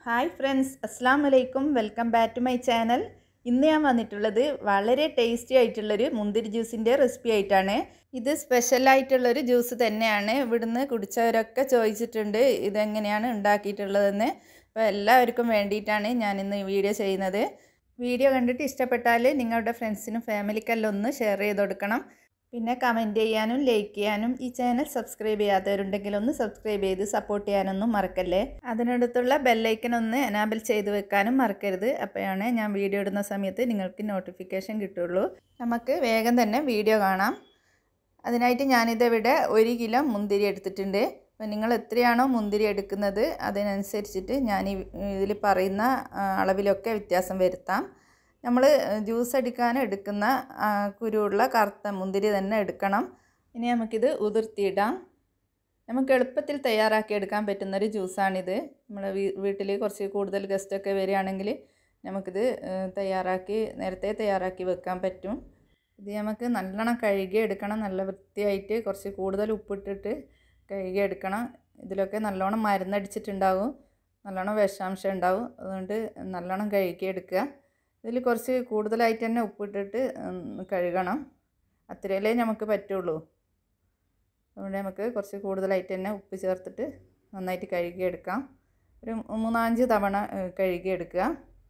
hi friends അസ്സാം വലൈക്കും welcome back to my channel ഇന്ന് ഞാൻ വന്നിട്ടുള്ളത് വളരെ ടേസ്റ്റി ആയിട്ടുള്ളൊരു മുന്തിരി ജ്യൂസിൻ്റെ റെസിപ്പി ആയിട്ടാണ് ഇത് സ്പെഷ്യലായിട്ടുള്ളൊരു ജ്യൂസ് തന്നെയാണ് ഇവിടുന്ന് കുടിച്ചവരൊക്കെ ചോദിച്ചിട്ടുണ്ട് ഇതെങ്ങനെയാണ് ഉണ്ടാക്കിയിട്ടുള്ളതെന്ന് അപ്പോൾ എല്ലാവർക്കും വേണ്ടിയിട്ടാണ് ഞാനിന്ന് ഈ വീഡിയോ ചെയ്യുന്നത് വീഡിയോ കണ്ടിട്ട് ഇഷ്ടപ്പെട്ടാൽ നിങ്ങളുടെ ഫ്രണ്ട്സിനും ഫാമിലിക്കെല്ലാം ഒന്ന് ഷെയർ ചെയ്ത് കൊടുക്കണം പിന്നെ കമൻറ്റ് ചെയ്യാനും ലൈക്ക് ചെയ്യാനും ഈ ചാനൽ സബ്സ്ക്രൈബ് ചെയ്യാത്തവരുണ്ടെങ്കിൽ ഒന്ന് സബ്സ്ക്രൈബ് ചെയ്ത് സപ്പോർട്ട് ചെയ്യാനൊന്നും മറക്കല്ലേ അതിനടുത്തുള്ള ബെല്ലൈക്കൻ ഒന്ന് എനാബിൾ ചെയ്ത് വെക്കാനും മറക്കരുത് അപ്പോഴാണ് ഞാൻ വീഡിയോ ഇടുന്ന സമയത്ത് നിങ്ങൾക്ക് നോട്ടിഫിക്കേഷൻ കിട്ടുള്ളൂ നമുക്ക് വേഗം തന്നെ വീഡിയോ കാണാം അതിനായിട്ട് ഞാനിതിവിടെ ഒരു കിലോ മുന്തിരി എടുത്തിട്ടുണ്ട് അപ്പോൾ നിങ്ങൾ എത്രയാണോ മുന്തിരി എടുക്കുന്നത് അതിനനുസരിച്ചിട്ട് ഞാൻ ഇതിൽ പറയുന്ന അളവിലൊക്കെ വ്യത്യാസം വരുത്താം നമ്മൾ ജ്യൂസ് അടിക്കാൻ എടുക്കുന്ന കുരുവുള്ള കറുത്ത മുന്തിരി തന്നെ എടുക്കണം ഇനി നമുക്കിത് ഉതിർത്തിയിടാം നമുക്ക് എളുപ്പത്തിൽ തയ്യാറാക്കി എടുക്കാൻ പറ്റുന്നൊരു ജ്യൂസാണിത് നമ്മൾ വീട്ടിൽ കുറച്ച് കൂടുതൽ ഗസ്റ്റൊക്കെ വരികയാണെങ്കിൽ നമുക്കിത് തയ്യാറാക്കി നേരത്തെ തയ്യാറാക്കി വെക്കാൻ പറ്റും ഇത് നമുക്ക് നല്ലോണം കഴുകി എടുക്കണം നല്ല വൃത്തിയായിട്ട് കുറച്ച് കൂടുതൽ ഉപ്പിട്ടിട്ട് കഴുകി എടുക്കണം ഇതിലൊക്കെ നല്ലോണം മരുന്നടിച്ചിട്ടുണ്ടാവും നല്ലോണം വിഷാംശം ഉണ്ടാവും അതുകൊണ്ട് നല്ലോണം കഴുകി എടുക്കുക ഇതിൽ കുറച്ച് കൂടുതലായിട്ട് തന്നെ ഉപ്പിട്ടിട്ട് കഴുകണം അത്രയല്ലേ നമുക്ക് പറ്റുള്ളൂ അതുകൊണ്ട് നമുക്ക് കുറച്ച് കൂടുതലായിട്ട് തന്നെ ഉപ്പ് ചേർത്തിട്ട് നന്നായിട്ട് കഴുകിയെടുക്കാം ഒരു മൂന്നാഞ്ച് തവണ കഴുകിയെടുക്കുക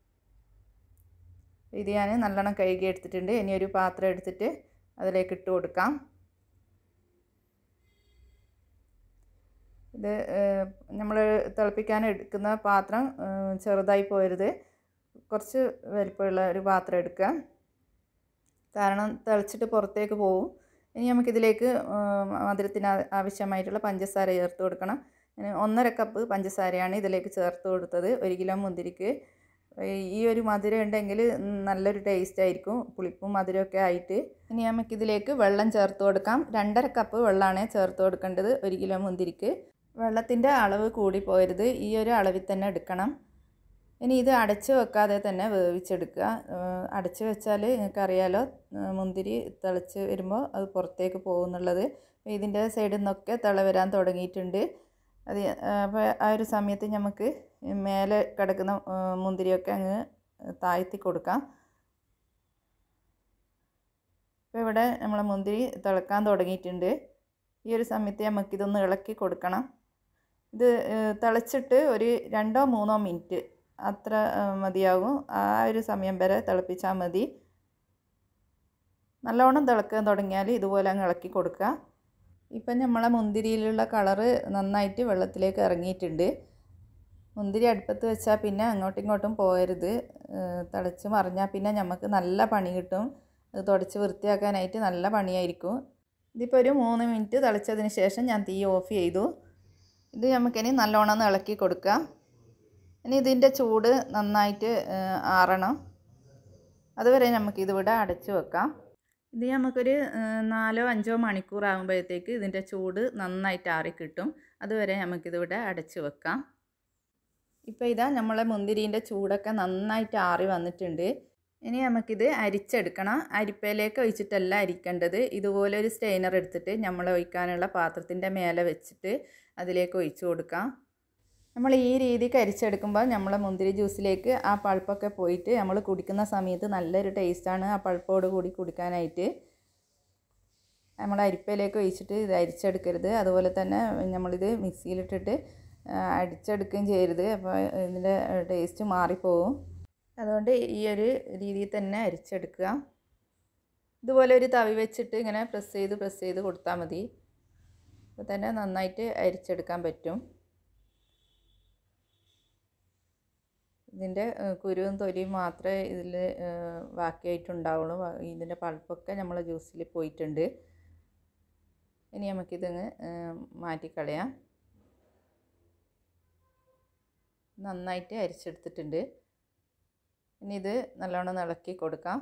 ഇത് ഞാൻ നല്ലോണം കഴുകി എടുത്തിട്ടുണ്ട് ഇനി ഒരു പാത്രം എടുത്തിട്ട് അതിലേക്ക് ഇട്ട് കൊടുക്കാം ഇത് നമ്മൾ തിളപ്പിക്കാൻ എടുക്കുന്ന പാത്രം ചെറുതായി പോരുത് കുറച്ച് വലിപ്പമുള്ള ഒരു പാത്രം എടുക്കുക കാരണം തിളച്ചിട്ട് പുറത്തേക്ക് പോകും ഇനി നമുക്കിതിലേക്ക് മധുരത്തിന് ആവശ്യമായിട്ടുള്ള പഞ്ചസാര ചേർത്ത് കൊടുക്കണം ഒന്നര കപ്പ് പഞ്ചസാരയാണ് ഇതിലേക്ക് ചേർത്ത് കൊടുത്തത് ഒരു കിലോ മുന്തിരിക്ക് ഈ ഒരു മധുരം ഉണ്ടെങ്കിൽ നല്ലൊരു ടേസ്റ്റ് ആയിരിക്കും പുളിപ്പും മധുരമൊക്കെ ആയിട്ട് ഇനി നമുക്കിതിലേക്ക് വെള്ളം ചേർത്ത് കൊടുക്കാം രണ്ടര കപ്പ് വെള്ളമാണ് ചേർത്ത് കൊടുക്കേണ്ടത് ഒരു കിലോ മുന്തിരിക്ക് വെള്ളത്തിൻ്റെ അളവ് കൂടി പോരുത് ഈ ഒരു അളവിൽ തന്നെ എടുക്കണം ഇനി ഇത് അടച്ച് വെക്കാതെ തന്നെ വേവിച്ചെടുക്കുക അടച്ച് വെച്ചാൽ നിങ്ങൾക്കറിയാലോ മുന്തിരി തിളച്ച് വരുമ്പോൾ അത് പുറത്തേക്ക് പോകുന്നുള്ളത് ഇതിൻ്റെ സൈഡിൽ നിന്നൊക്കെ തിള വരാൻ തുടങ്ങിയിട്ടുണ്ട് അത് അപ്പോൾ ആ ഒരു സമയത്ത് നമുക്ക് മേലെ കിടക്കുന്ന മുന്തിരിയൊക്കെ അങ്ങ് താഴ്ത്തി കൊടുക്കാം ഇപ്പോൾ ഇവിടെ നമ്മളെ മുന്തിരി തിളക്കാൻ തുടങ്ങിയിട്ടുണ്ട് ഈ ഒരു സമയത്ത് നമുക്കിതൊന്ന് ഇളക്കി കൊടുക്കണം ഇത് തിളച്ചിട്ട് ഒരു രണ്ടോ മൂന്നോ മിനിറ്റ് അത്ര മതിയാകും ആ ഒരു സമയം വരെ തിളപ്പിച്ചാൽ മതി നല്ലോണം തിളക്കാൻ തുടങ്ങിയാൽ ഇതുപോലെ അങ്ങ് ഇളക്കി കൊടുക്കുക ഇപ്പം നമ്മളെ മുന്തിരിയിലുള്ള കളറ് നന്നായിട്ട് വെള്ളത്തിലേക്ക് ഇറങ്ങിയിട്ടുണ്ട് മുന്തിരി അടുപ്പത്ത് വെച്ചാൽ പിന്നെ അങ്ങോട്ടും ഇങ്ങോട്ടും പോകരുത് തിളച്ച് മറിഞ്ഞാൽ പിന്നെ നമുക്ക് നല്ല പണി കിട്ടും അത് തുടച്ച് വൃത്തിയാക്കാനായിട്ട് നല്ല പണിയായിരിക്കും ഇതിപ്പോൾ ഒരു മൂന്ന് മിനിറ്റ് തിളച്ചതിന് ശേഷം ഞാൻ തീ ഓഫ് ചെയ്തു ഇത് നമുക്കിനി നല്ലോണം ഒന്ന് ഇളക്കി കൊടുക്കുക ഇനി ഇതിൻ്റെ ചൂട് നന്നായിട്ട് ആറണം അതുവരെ നമുക്കിതിവിടെ അടച്ച് വെക്കാം ഇത് നമുക്കൊരു നാലോ അഞ്ചോ മണിക്കൂർ ആകുമ്പോഴത്തേക്ക് ഇതിൻ്റെ ചൂട് നന്നായിട്ട് ആറി കിട്ടും അതുവരെ നമുക്കിതിവിടെ അടച്ച് വെക്കാം ഇപ്പോൾ ഇതാ നമ്മളെ മുന്തിരീൻ്റെ ചൂടൊക്കെ നന്നായിട്ട് ആറി വന്നിട്ടുണ്ട് ഇനി നമുക്കിത് അരിച്ചെടുക്കണം അരിപ്പയിലേക്ക് ഒഴിച്ചിട്ടല്ല അരിക്കേണ്ടത് ഇതുപോലെ ഒരു സ്റ്റെയിനർ എടുത്തിട്ട് നമ്മൾ ഒഴിക്കാനുള്ള പാത്രത്തിൻ്റെ മേലെ വെച്ചിട്ട് അതിലേക്ക് ഒഴിച്ചു കൊടുക്കാം നമ്മൾ ഈ രീതിക്ക് അരിച്ചെടുക്കുമ്പോൾ നമ്മളെ മുന്തിരി ജ്യൂസിലേക്ക് ആ പൾപ്പൊക്കെ പോയിട്ട് നമ്മൾ കുടിക്കുന്ന സമയത്ത് നല്ലൊരു ടേസ്റ്റാണ് ആ പൾപ്പോട് കൂടി കുടിക്കാനായിട്ട് നമ്മൾ അരിപ്പയിലേക്ക് ഒഴിച്ചിട്ട് ഇത് അരിച്ചെടുക്കരുത് അതുപോലെ തന്നെ നമ്മളിത് മിക്സിയിലിട്ടിട്ട് അടിച്ചെടുക്കുകയും ചെയ്യരുത് അപ്പോൾ ഇതിൻ്റെ ടേസ്റ്റ് മാറിപ്പോവും അതുകൊണ്ട് ഈ ഒരു രീതിയിൽ തന്നെ അരിച്ചെടുക്കുക ഇതുപോലെ ഒരു തവി വെച്ചിട്ട് ഇങ്ങനെ പ്രസ് ചെയ്ത് പ്രസ് ചെയ്ത് കൊടുത്താൽ മതി അപ്പോൾ തന്നെ നന്നായിട്ട് അരിച്ചെടുക്കാൻ പറ്റും ഇതിൻ്റെ കുരുവും തൊലിയും മാത്രമേ ഇതിൽ ബാക്കിയായിട്ടുണ്ടാവുള്ളൂ ഇതിൻ്റെ പൾപ്പൊക്കെ നമ്മൾ ജ്യൂസിൽ പോയിട്ടുണ്ട് ഇനി നമുക്കിതങ്ങ് മാറ്റിക്കളയാം നന്നായിട്ട് അരിച്ചെടുത്തിട്ടുണ്ട് ഇനി ഇത് നല്ലോണം ഇളക്കി കൊടുക്കാം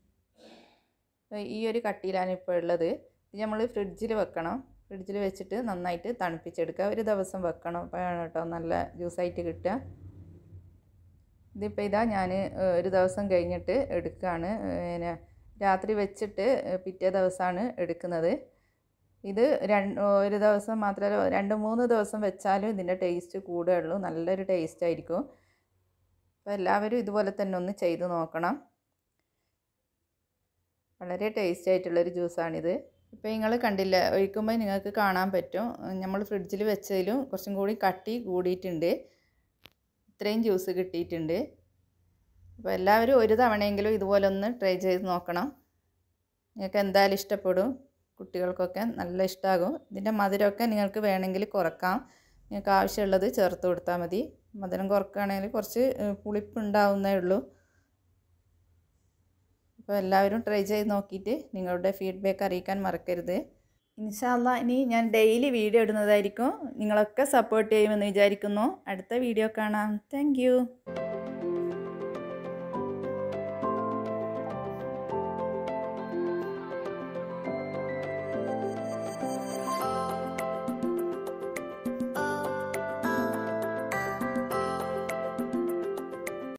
ഈ ഒരു കട്ടിയിലാണ് ഇപ്പോൾ ഉള്ളത് ഇത് നമ്മൾ ഫ്രിഡ്ജിൽ വെക്കണം ഫ്രിഡ്ജിൽ വെച്ചിട്ട് നന്നായിട്ട് തണുപ്പിച്ചെടുക്കുക ഒരു ദിവസം വെക്കണം അപ്പോഴാണ് കേട്ടോ നല്ല ജ്യൂസായിട്ട് കിട്ടുക ഇതിപ്പോൾ ഇതാ ഞാൻ ഒരു ദിവസം കഴിഞ്ഞിട്ട് എടുക്കുകയാണ് പിന്നെ രാത്രി വെച്ചിട്ട് പിറ്റേ ദിവസമാണ് എടുക്കുന്നത് ഇത് രണ്ട് ഒരു ദിവസം മാത്രമല്ല രണ്ട് മൂന്ന് ദിവസം വെച്ചാലും ഇതിൻ്റെ ടേസ്റ്റ് കൂടുകയുള്ളൂ നല്ലൊരു ടേസ്റ്റ് ആയിരിക്കും അപ്പോൾ എല്ലാവരും ഇതുപോലെ തന്നെ ഒന്ന് ചെയ്ത് നോക്കണം വളരെ ടേസ്റ്റി ആയിട്ടുള്ളൊരു ജ്യൂസാണിത് ഇപ്പോൾ നിങ്ങൾ കണ്ടില്ല ഒഴിക്കുമ്പോൾ നിങ്ങൾക്ക് കാണാൻ പറ്റും നമ്മൾ ഫ്രിഡ്ജിൽ വെച്ചതിലും കുറച്ചും കൂടി കട്ടി കൂടിയിട്ടുണ്ട് ഇത്രയും ജ്യൂസ് കിട്ടിയിട്ടുണ്ട് അപ്പോൾ എല്ലാവരും ഒരു തവണയെങ്കിലും ഇതുപോലെ ഒന്ന് ട്രൈ ചെയ്ത് നോക്കണം നിങ്ങൾക്ക് എന്തായാലും ഇഷ്ടപ്പെടും കുട്ടികൾക്കൊക്കെ നല്ല ഇഷ്ടമാകും ഇതിൻ്റെ മധുരമൊക്കെ നിങ്ങൾക്ക് വേണമെങ്കിൽ കുറക്കാം നിങ്ങൾക്ക് ആവശ്യമുള്ളത് ചേർത്ത് കൊടുത്താൽ മതി മധുരം കുറക്കുകയാണെങ്കിൽ കുറച്ച് പുളിപ്പ് ഉണ്ടാവുന്നേ ഉള്ളൂ അപ്പോൾ എല്ലാവരും ട്രൈ ചെയ്ത് നോക്കിയിട്ട് നിങ്ങളുടെ ഫീഡ്ബാക്ക് അറിയിക്കാൻ മറക്കരുത് ഇൻഷാല്ല ഇനി ഞാൻ ഡെയിലി വീഡിയോ ഇടുന്നതായിരിക്കും നിങ്ങളൊക്കെ സപ്പോർട്ട് ചെയ്യുമെന്ന് വിചാരിക്കുന്നു അടുത്ത വീഡിയോ കാണാം താങ്ക്